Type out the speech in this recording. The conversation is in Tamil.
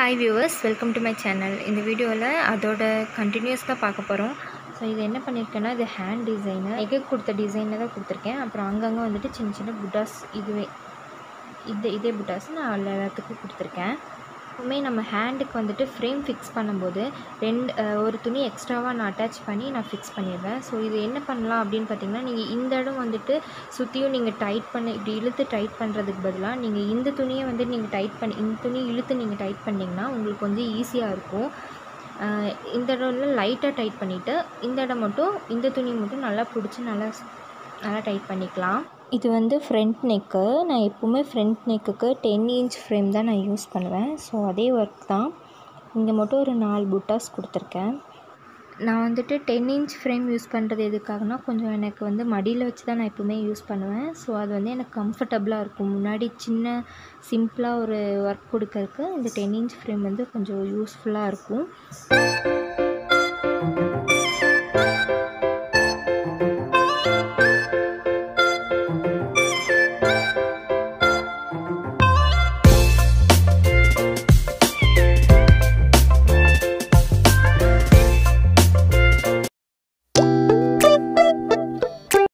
hi viewers welcome to my channel இந்த வீடியோவில் அதோட கண்டினியூஸ் தான் பார்க்க போகிறோம் ஸோ இது என்ன பண்ணியிருக்கேன்னா இது ஹேண்ட் டிசைனு எக்கு கொடுத்த டிசைனில் தான் கொடுத்துருக்கேன் அப்புறம் அங்கங்கே வந்துட்டு சின்ன சின்ன புட்டாஸ் இதுவே இது இதே புட்டாஸ் நான் எல்லா எல்லாத்துக்கும் கொடுத்துருக்கேன் எப்பவுமே நம்ம ஹேண்டுக்கு வந்துட்டு ஃப்ரேம் ஃபிக்ஸ் பண்ணும்போது ரெண்டு அஹ், ஒரு துணி எக்ஸ்ட்ராவாக நான் அட்டாச் பண்ணி நான் ஃபிக்ஸ் பண்ணிடுவேன் ஸோ இது என்ன பண்ணலாம் அப்படின்னு பார்த்தீங்கன்னா நீங்கள் இந்த இடம் வந்துட்டு சுற்றியும் நீங்கள் டைட் பண்ண இப்படி இழுத்து டைட் பண்ணுறதுக்கு பதிலாக நீங்கள் இந்த துணியை வந்து நீங்கள் டைட் பண்ணி இந்த துணி இழுத்து நீங்கள் டைட் பண்ணிங்கன்னா உங்களுக்கு கொஞ்சம் ஈஸியாக இருக்கும் அஹ், இந்த இடம்ல லைட்டாக டைட் பண்ணிவிட்டு இந்த இடம் மட்டும் இந்த துணி மட்டும் நல்லா பிடிச்சி நல்லா நல்லா டைட் பண்ணிக்கலாம் இது வந்து ஃப்ரண்ட் நெக்கு நான் எப்போவுமே ஃப்ரண்ட் நெக்குக்கு டென் இன்ச் ஃப்ரேம் தான் நான் யூஸ் பண்ணுவேன் ஸோ அதே ஒர்க் தான் இங்கே மட்டும் ஒரு நாலு புட்டாஸ் கொடுத்துருக்கேன் நான் வந்துட்டு டென் இன்ச் ஃப்ரேம் யூஸ் பண்ணுறது எதுக்காகனா கொஞ்சம் எனக்கு வந்து மடியில் வச்சு தான் நான் எப்போவுமே யூஸ் பண்ணுவேன் ஸோ அது வந்து எனக்கு கம்ஃபர்டபுளாக இருக்கும் முன்னாடி சின்ன சிம்பிளாக ஒரு ஒர்க் கொடுக்கறதுக்கு இந்த டென் இன்ச் ஃப்ரேம் வந்து கொஞ்சம் யூஸ்ஃபுல்லாக இருக்கும்